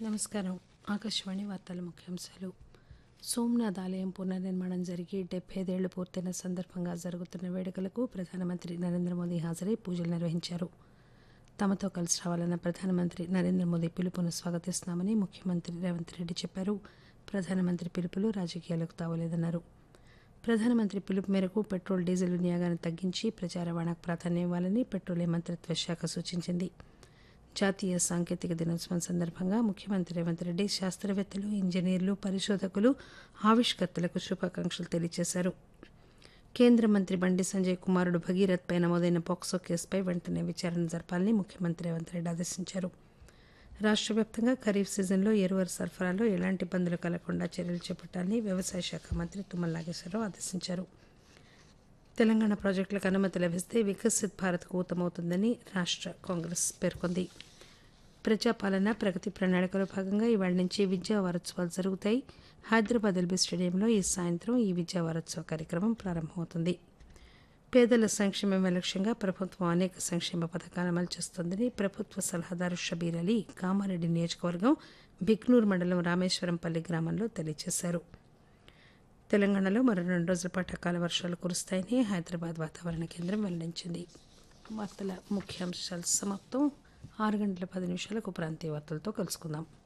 నమస్కారం ఆకాశవాణి వార్తల ముఖ్యాంశాలు సోమనాథ్ ఆలయం పునర్నిర్మాణం జరిగి డెబ్బై ఐదేళ్లు పూర్తయిన సందర్భంగా జరుగుతున్న వేడుకలకు ప్రధానమంత్రి నరేంద్ర మోదీ హాజరై పూజలు నిర్వహించారు తమతో కలిసి రావాలన్న ప్రధానమంత్రి నరేంద్ర మోదీ పిలుపును స్వాగతిస్తున్నామని ముఖ్యమంత్రి రేవంత్ రెడ్డి చెప్పారు ప్రధానమంత్రి పిలుపులు రాజకీయాలకు తావలేదన్నారు ప్రధానమంత్రి పిలుపు మేరకు పెట్రోల్ డీజిల్ వినియోగాన్ని తగ్గించి ప్రజా రవాణాకు ప్రాధాన్యం ఇవ్వాలని పెట్రోలియం మంత్రిత్వ శాఖ సూచించింది జాతీయ సాంకేతిక దినోత్సవం సందర్భంగా ముఖ్యమంత్రి రేవంత్ రెడ్డి శాస్త్రవేత్తలు ఇంజనీర్లు పరిశోధకులు ఆవిష్కర్తలకు శుభాకాంక్షలు తెలియజేశారు కేంద్ర మంత్రి బండి సంజయ్ కుమారుడు భగీరథ్ పై నమోదైన పోక్సో కేసుపై వెంటనే విచారణ జరపాలని ముఖ్యమంత్రి రేవంత్ రెడ్డి ఆదేశించారు రాష్ట్ర వ్యాప్తంగా ఖరీఫ్ సీజన్లో ఎరువుల సరఫరాలో ఎలాంటి ఇబ్బందులు కలగకుండా చర్యలు చేపట్టాలని వ్యవసాయ శాఖ మంత్రి తుమ్మల నాగేశ్వరరావు ఆదేశించారు తెలంగాణ ప్రాజెక్టులకు అనుమతి లభిస్తే వికసిత్ భారత్కు ఊతమవుతుందని రాష్ట్ర కాంగ్రెస్ పేర్కొంది ప్రజాపాలన ప్రగతి ప్రణాళికలో భాగంగా ఇవాళ నుంచి విద్యా వారోత్సవాలు జరుగుతాయి హైదరాబాద్ ఎల్బీ స్టేడియంలో ఈ సాయంత్రం ఈ విద్యా వారోత్సవ కార్యక్రమం ప్రారంభమవుతుంది పేదల సంక్షేమమే లక్ష్యంగా ప్రభుత్వం అనేక సంక్షేమ పథకాలు అమలు చేస్తోందని ప్రభుత్వ సలహాదారు షబీర్ అలీ కామారెడ్డి నియోజకవర్గం బిక్నూర్ మండలం రామేశ్వరంపల్లి గ్రామంలో తెలియజేశారు తెలంగాణలో మరో రెండు రోజుల పాటు అకాల వర్షాలు కురుస్తాయని హైదరాబాద్ వాతావరణ కేంద్రం వెల్లడించింది వార్తల ముఖ్యాంశాలు సమాప్తం ఆరు గంటల పది నిమిషాలకు ప్రాంతీయ వార్తలతో కలుసుకుందాం